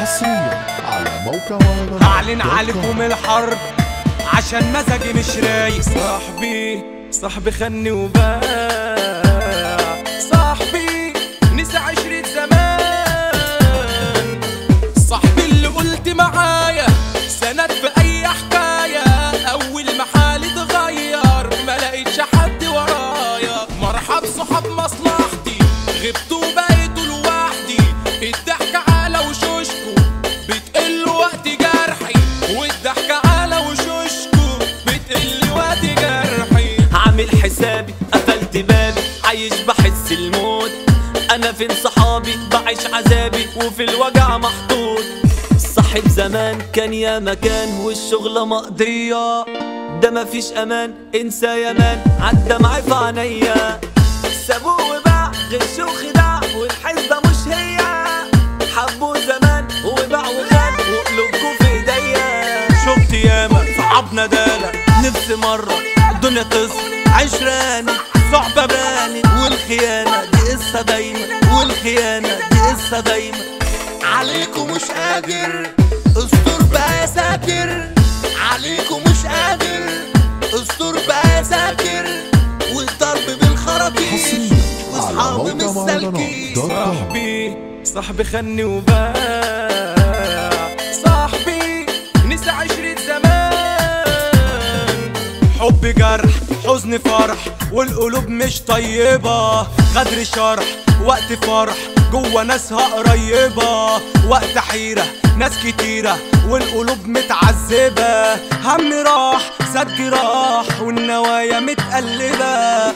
حصريا على موقع مهرجانات هعلن دوت عليكم كوم. الحرب عشان مزاجي مش رايق صاحبي صاحبي خني وباع صاحبي نسى عشرة زمان صاحبي اللي قلت معايا سند في اي حكاية اول ما حالي اتغير ما لقيتش حد ورايا مرحب صحاب مصلحتي غبت وبقيت لوحدي الضحكة على وشوشكو بتقل وقت جرحي والضحكة على وشوشكو بتقل وقت جرحي عامل حسابي قفلت بابي عايش بحس الموت انا فين صحابي بعيش عذابي وفي الوجع محطوط صاحب زمان كان يا مكان والشغلة مقضية ده مفيش امان انسى يا مان عدى معي في عينيا سابوه وباع غش وخداع والحسبة مش هي حبوا زمان وباع وخان وقلوبكوا في ايديا شفت ياما صعبنا دالة نفسي مرة الدنيا تصفى عشراني صعبة بانت والخيانة دي قصة دايما والخيانة دي قصة دايما عليكم مش قادر استر بقى يا ساتر عليكم مش قادر استر بقى يا ساتر والضرب بالخراطيش حصريا على واصحابي موقع مش مهرجانات سالكين دوت كوم. صاحبي صاحبي خني وباع صاحبي نسى عشرة زمان حب جرح حزن فرح والقلوب مش طيبة غدر شرح وقت فرح جوا ناسها قريبة وقت حيرة ناس كتيرة والقلوب متعذبة هم راح سد جراح والنوايا متقلبة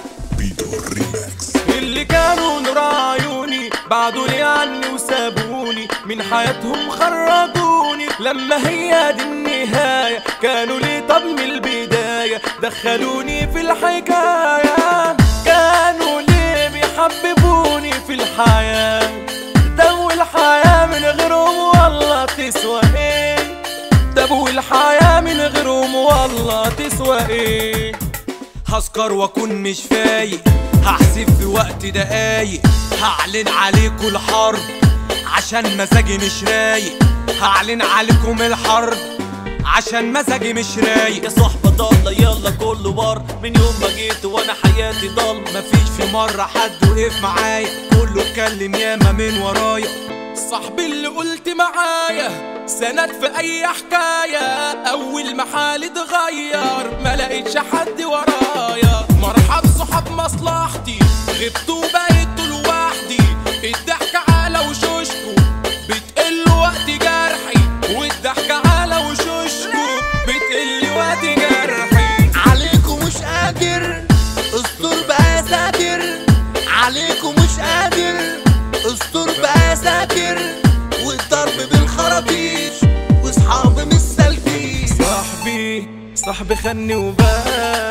اللي كانوا نور عيوني بعدوا لي عني وسابوني من حياتهم خرجوني لما هي دي النهاية كانوا لي طب من البداية دخلوني في الحكاية كانوا ليه بيحببوني في الحياة دو الحياة من غيرهم والله تسوى ايه دو الحياة من غيرهم والله تسوى ايه هسكر واكون مش فايق هحسب في وقت دقايق هعلن عليكم الحرب عشان مزاجي مش رايق هعلن عليكم الحرب عشان مزاجي مش رايق يا صحبة ضالة يلا كله بار من يوم ما جيت وانا حياتي ضل مفيش في مرة حد وقف معايا كله اتكلم ياما من ورايا صاحبي اللي قلت معايا سند في اي حكاية اول ما حالي اتغير ما لقيتش حد ورايا مرحب صحاب مصلحتي غبت وبقيت لوحدي الضحكة على وشوشكو بتقل وقت جرحي والضحكة على وشوشكو بتقل وقت جرحي عليكم مش قادر استر بقى يا ساتر عليكم مش قادر استر بقى يا ساتر والضرب بالخراطيش واصحابي مش سالكين صاحبي صاحبي خني وباع